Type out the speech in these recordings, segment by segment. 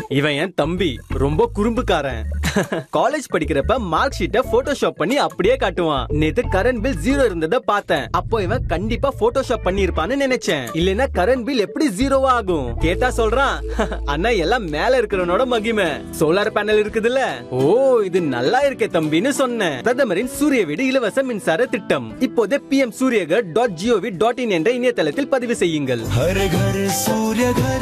இவன் என் தம்பி ரொம்ப குறும்புக்காரன் காலேஜ் படிக்கிறப்ப மார்க் ஷீட்டை போட்டோஷாப் பண்ணி அப்படியே காட்டுவான் நேத்து கரண்ட் பில் ஜீரோ இருந்தத பார்த்தேன் அப்போ இவன் கண்டிப்பா போட்டோஷாப் பண்ணி இருப்பான்னு நினைச்சேன் இல்லனா கரண்ட் பில் எப்படி ஜீரோவா ஆகும் கேட்டா சொல்றான் அண்ணா எல்லாம் மேல இருக்கிறவனோட மகிமை சோலார் பேனல் இருக்குதுல்ல ஓ இது நல்லா இருக்கே தம்பின்னு சொன்னேன் பிரதமரின் சூரிய வீடு இலவச மின்சார திட்டம் இப்போதே PM Suryaghar dot gov dot in என்ற இணையதளத்தில் பதிவு செய்யுங்கள் हर घर सूर्य घर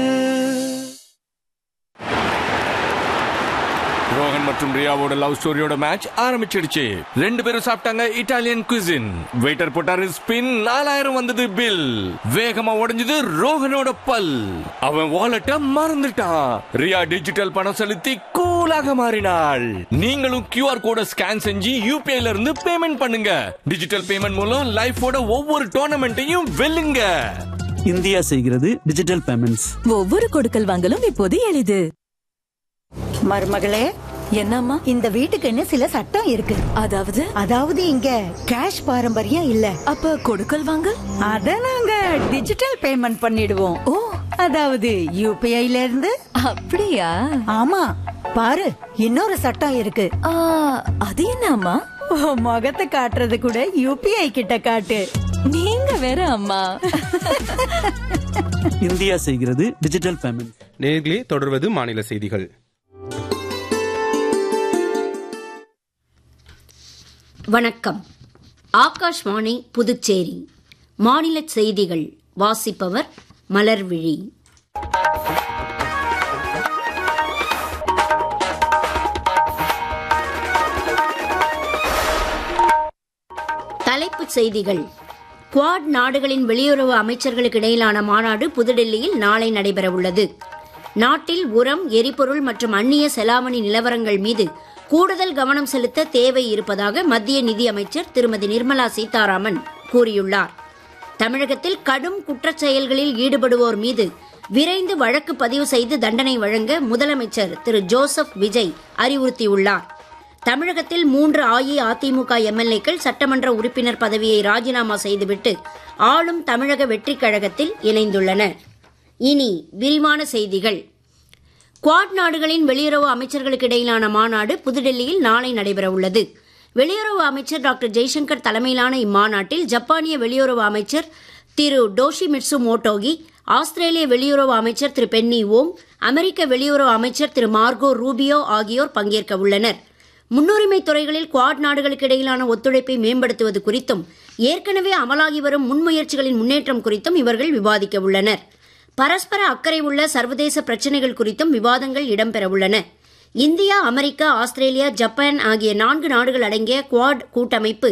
ரோஹன் மற்றும் ரியாவோட லவ் ஸ்டோரியோட மேட்ச் ஆரம்பிச்சிடுச்சு ரெண்டு பேரும் சாப்பிட்டாங்க இட்டாலியன் குசின் வெயிட்டர் போட்டாரு ஸ்பின் நாலாயிரம் வந்தது பில் வேகமா உடைஞ்சது ரோஹனோட பல் அவன் வாலெட்ட மறந்துட்டான் ரியா டிஜிட்டல் பணம் செலுத்தி கூலாக மாறினாள் நீங்களும் கியூஆர் கோட ஸ்கேன் செஞ்சு யூபிஐல இருந்து பேமெண்ட் பண்ணுங்க டிஜிட்டல் பேமெண்ட் மூலம் லைஃபோட ஒவ்வொரு டோர்னமெண்ட்டையும் வெல்லுங்க இந்தியா செய்கிறது டிஜிட்டல் பேமெண்ட்ஸ் ஒவ்வொரு கொடுக்கல் வாங்கலும் இப்போது எளிது மருமகளே என்னம்மா இந்த வீட்டுக்குன்னு சில சட்டம் இருக்கு அதாவது அதாவது இங்க கேஷ் பாரம்பரியம் இல்ல அப்ப கொடுக்கல் வாங்கல் அத நாங்க டிஜிட்டல் பேமெண்ட் பண்ணிடுவோம் ஓ அதாவது யூபிஐல இருந்து அப்படியா ஆமா பாரு இன்னொரு சட்டம் இருக்கு ஆ, அது என்ன அம்மா உன் முகத்தை காட்டுறது கூட யூபிஐ கிட்ட காட்டு நீங்க வேற அம்மா இந்தியா செய்கிறது டிஜிட்டல் பேமெண்ட் நேர்களே தொடர்வது மாநில செய்திகள் வணக்கம் ஆகாஷ்வாணி புதுச்சேரி மாநில செய்திகள் வாசிப்பவர் மலர்விழி தலைப்புச் செய்திகள் குவாட் நாடுகளின் வெளியுறவு அமைச்சர்களுக்கு இடையிலான மாநாடு புதுடெல்லியில் நாளை நடைபெறவுள்ளது நாட்டில் உரம் எரிபொருள் மற்றும் அந்நிய செலாவணி நிலவரங்கள் மீது கூடுதல் கவனம் செலுத்த தேவை இருப்பதாக மத்திய நிதியமைச்சர் திருமதி நிர்மலா சீதாராமன் கூறியுள்ளார் தமிழகத்தில் கடும் குற்றச் செயல்களில் ஈடுபடுவோர் மீது விரைந்து வழக்கு பதிவு செய்து தண்டனை வழங்க முதலமைச்சர் திரு ஜோசப் விஜய் அறிவுறுத்தியுள்ளார் தமிழகத்தில் மூன்று அஇஅதிமுக எம்எல்ஏக்கள் சட்டமன்ற உறுப்பினர் பதவியை ராஜினாமா செய்துவிட்டு ஆளும் தமிழக வெற்றிக் கழகத்தில் இணைந்துள்ளனர் இனி விரிவான செய்திகள் குவாட் நாடுகளின் வெளியுறவு அமைச்சர்களுக்கு இடையிலான மாநாடு புதுடெல்லியில் நாளை நடைபெறவுள்ளது வெளியுறவு அமைச்சர் டாக்டர் ஜெய்சங்கர் தலைமையிலான இம்மாநாட்டில் ஜப்பானிய வெளியுறவு அமைச்சர் திரு டோஷிமிட்சு மோட்டோகி ஆஸ்திரேலிய வெளியுறவு அமைச்சர் திரு பென்னி ஓங் அமெரிக்க வெளியுறவு அமைச்சர் திரு மார்கோ ரூபியோ ஆகியோர் பங்கேற்க உள்ளனர் முன்னுரிமை துறைகளில் குவாட் நாடுகளுக்கு இடையிலான ஒத்துழைப்பை மேம்படுத்துவது குறித்தும் ஏற்கனவே அமலாகி வரும் முன்முயற்சிகளின் முன்னேற்றம் குறித்தும் இவர்கள் விவாதிக்க உள்ளனர் பரஸ்பர அக்கறை உள்ள சர்வதேச பிரச்சினைகள் குறித்தும் விவாதங்கள் இடம்பெறவுள்ளன இந்தியா அமெரிக்கா ஆஸ்திரேலியா ஜப்பான் ஆகிய நான்கு நாடுகள் அடங்கிய குவாட் கூட்டமைப்பு